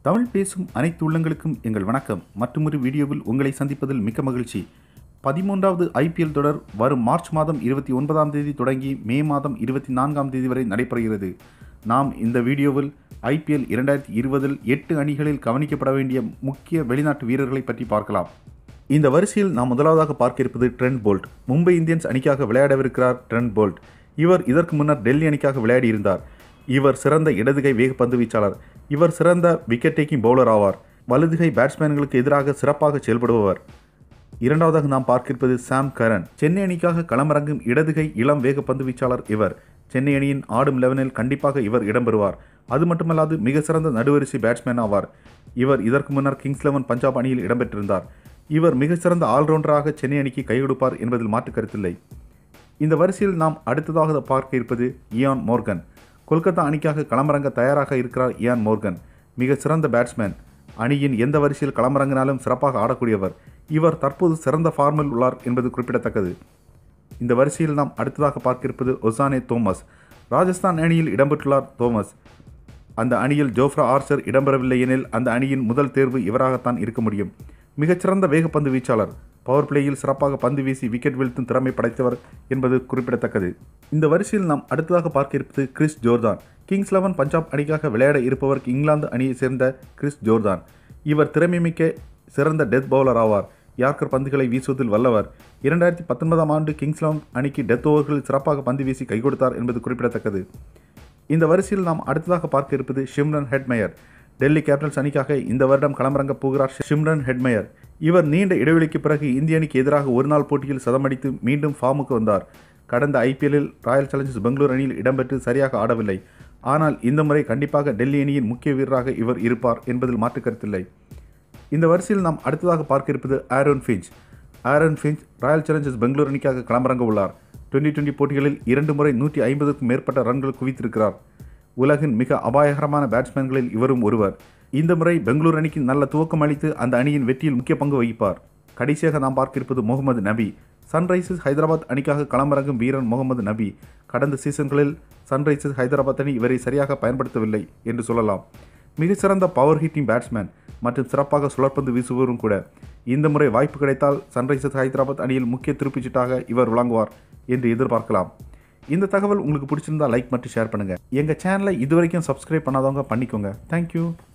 தமிழ் பேசும் அனைத்து உள்ளங்களுக்கும் எங்கள் வணக்கம் மற்றொரு வீடியோவில் உங்களை சந்திப்பதில் மிக்க மகிழ்ச்சி பதிமூன்றாவது ஐபிஎல் தொடர் வரும் மார்ச் மாதம் இருபத்தி ஒன்பதாம் தேதி தொடங்கி மே மாதம் இருபத்தி நான்காம் தேதி வரை நடைபெறுகிறது நாம் இந்த வீடியோவில் ஐபிஎல் இரண்டாயிரத்தி இருபதில் எட்டு அணிகளில் கவனிக்கப்பட வேண்டிய முக்கிய வெளிநாட்டு வீரர்களை பற்றி பார்க்கலாம் இந்த வரிசையில் நாம் முதலாவதாக பார்க்க இருப்பது ட்ரெண்ட் போல்ட் மும்பை இந்தியன்ஸ் அணிக்காக விளையாடவிருக்கிறார் ட்ரெண்ட் போல்ட் இவர் இதற்கு முன்னர் டெல்லி அணிக்காக விளையாடியிருந்தார் இவர் சிறந்த இடதுகை வேகப்பந்து வீச்சாளர் இவர் சிறந்த விக்கெட் டேக்கிங் பவுலர் ஆவார் வலதுகை பேட்ஸ்மேன்களுக்கு எதிராக சிறப்பாக செயல்படுபவர் இரண்டாவதாக நாம் பார்க்கிருப்பது சாம் கரன் சென்னை அணிக்காக களமிறங்கும் இடதுகை இளம் வேகப்பந்து வீச்சாளர் இவர் சென்னை அணியின் ஆடும் லெவனில் கண்டிப்பாக இவர் இடம்பெறுவார் அது மட்டுமல்லாது மிக சிறந்த நடுவரிசை பேட்ஸ்மேன் ஆவார் இவர் இதற்கு முன்னர் கிங்ஸ் லெவன் பஞ்சாப் அணியில் இடம்பெற்றிருந்தார் இவர் மிக சிறந்த ஆல்ரவுண்டராக சென்னை அணிக்கு கை கொடுப்பார் என்பதில் மாற்று கருத்தில்லை இந்த வரிசையில் நாம் அடுத்ததாக பார்க்க இருப்பது இயான் மோர்கன் கொல்கத்தா அணிக்காக களமிறங்க தயாராக இருக்கிறார் இயான் மோர்கன் மிக சிறந்த பேட்ஸ்மேன் அணியின் எந்த வரிசையில் களமிறங்கினாலும் சிறப்பாக ஆடக்கூடியவர் இவர் தற்போது சிறந்த ஃபார்மில் உள்ளார் என்பது குறிப்பிடத்தக்கது இந்த வரிசையில் நாம் அடுத்ததாக பார்க்க இருப்பது ஒசானே தோமஸ் ராஜஸ்தான் அணியில் இடம்பெற்றுள்ளார் தோமஸ் அந்த அணியில் ஜோஃப்ரா ஆர்ச்சர் இடம்பெறவில்லை எனில் அந்த அணியின் முதல் தேர்வு இவராகத்தான் இருக்க முடியும் மிகச்சிறந்த வேகப்பந்து வீச்சாளர் பவர் பிளேயில் சிறப்பாக பந்து வீசி விக்கெட் வீழ்த்தும் திறமை படைத்தவர் என்பது குறிப்பிடத்தக்கது இந்த வரிசையில் நாம் அடுத்ததாக பார்க்க இருப்பது Chris Jordan Kings Eleven Punjab அணிக்காக விளையாட இருப்பவர் இங்கிலாந்து அணியைச் சேர்ந்த கிறிஸ் ஜோர்தான் இவர் திறமைமிக்க சிறந்த டெத் பவுலர் ஆவார் யார்கர் பந்துகளை வீசுவதில் வல்லவர் இரண்டாயிரத்தி பத்தொன்பதாம் ஆண்டு கிங்ஸ் லெவன் அணிக்கு டெத் ஓவர்களில் சிறப்பாக பந்து வீசி கை கொடுத்தார் என்பது குறிப்பிடத்தக்கது இந்த வரிசையில் நாம் அடுத்ததாக பார்க்க இருப்பது ஷிம்ரன் ஹெட்மேயர் டெல்லி கேபிட்டல்ஸ் அணிக்காக இந்த வருடம் களமிறங்க போகிறார் ஷிம்ரன் ஹெட்மேயர் இவர் நீண்ட இடைவெளிக்கு பிறகு இந்திய அணிக்கு எதிராக ஒருநாள் போட்டியில் சதமடித்து மீண்டும் ஃபார்முக்கு வந்தார் கடந்த ஐபிஎல்லில் ராயல் சேலஞ்சர்ஸ் பெங்களூர் அணியில் இடம்பெற்று சரியாக ஆடவில்லை ஆனால் இந்த முறை கண்டிப்பாக டெல்லி அணியின் முக்கிய வீரராக இவர் இருப்பார் என்பதில் மாற்று கருத்தில்லை இந்த வரிசையில் நாம் அடுத்ததாக பார்க்க இருப்பது Aaron Finch Aaron Finch Royal Challengers Bangalore அணிக்காக களமிறங்க உள்ளார் டுவெண்ட்டி டுவெண்ட்டி போட்டிகளில் இரண்டு முறை நூற்றி ஐம்பதுக்கும் மேற்பட்ட ரன்கள் குவித்திருக்கிறார் உலகின் மிக அபாயகரமான பேட்ஸ்மேன்களில் இவரும் ஒருவர் இந்த முறை பெங்களூர் அணிக்கு நல்ல துவக்கம் அளித்து அந்த அணியின் வெற்றியில் முக்கிய பங்கு வகிப்பார் கடைசியாக நாம் பார்க்க இருப்பது முகமது நபி சன்ரைசர்ஸ் ஹைதராபாத் அணிக்காக களமிறங்கும் வீரன் முகமது நபி கடந்த சீசன்களில் சன்ரைசர்ஸ் ஹைதராபாத் அணி இவரை சரியாக பயன்படுத்தவில்லை என்று சொல்லலாம் மிகச்சிறந்த பவர் ஹிட்டிங் பேட்ஸ்மேன் மற்றும் சிறப்பாக சுழற்பந்து வீசுபவரும் கூட இந்த முறை வாய்ப்பு கிடைத்தால் சன்ரைசர்ஸ் ஹைதராபாத் அணியில் முக்கிய திருப்பிச்சிட்டாக இவர் விளங்குவார் என்று எதிர்பார்க்கலாம் இந்த தகவல் உங்களுக்கு பிடிச்சிருந்தா லைக் மற்றும் ஷேர் பண்ணுங்கள் எங்கள் சேனலை இதுவரைக்கும் சப்ஸ்கிரைப் பண்ணாதவங்க பண்ணிக்கோங்க தேங்க்யூ